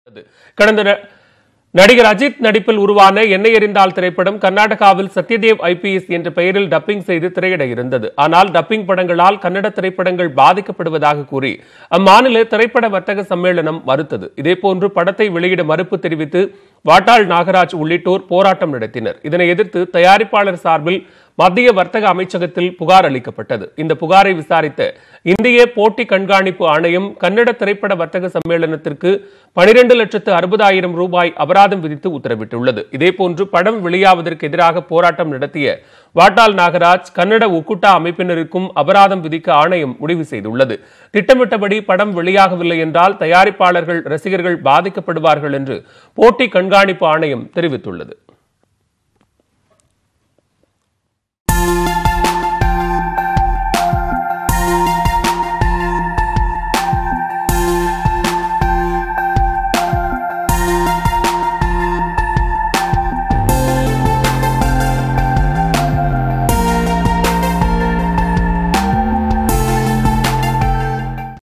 கடந்த ந- நடிகர் அஜித் நடிப்பில் உருவான எண்ணெய் எறிந்தால் திரைப்படம் கர்நாடகாவில் சத்யதேவ் ஐபிஎஸ் என்ற பெயரில் டப்பிங் செய்து திரையிட இருந்தது ஆனால் டப்பிங் படங்களால் கன்னட திரைப்படங்கள் பாதிக்கப்படுவதாக கூறி அம்மாநில திரைப்பட வர்த்தக சம்மேளனம் மறுத்தது இதேபோன்று படத்தை வெளியிட மறுப்பு தெரிவித்து வாட்டாள் நாகராஜ் உள்ளிட்டோர் போராட்டம் நடத்தினர் இதனை எதிர்த்து தயாரிப்பாளர் சார்பில் மத்திய வர்த்தக அமைச்சகத்தில் புகார் அளிக்கப்பட்டது இந்த புகாரை விசாரித்த இந்திய போட்டி கண்காணிப்பு ஆணையம் கன்னட திரைப்பட வர்த்தக சம்மேளனத்திற்கு பனிரெண்டு லட்சத்து அறுபதாயிரம் ரூபாய் அபராதம் விதித்து உத்தரவிட்டுள்ளது இதேபோன்று படம் வெளியாவதற்கு எதிராக போராட்டம் நடத்திய வாட்டாள் நாகராஜ் கன்னட ஒக்குட்டா அமைப்பினருக்கும் அபராதம் விதிக்க ஆணையம் முடிவு செய்துள்ளது திட்டமிட்டபடி படம் வெளியாகவில்லை என்றால் தயாரிப்பாளர்கள் ரசிகர்கள் பாதிக்கப்படுவார்கள் என்று போட்டி கண்காணிப்பு ஆணையம் தெரிவித்துள்ளது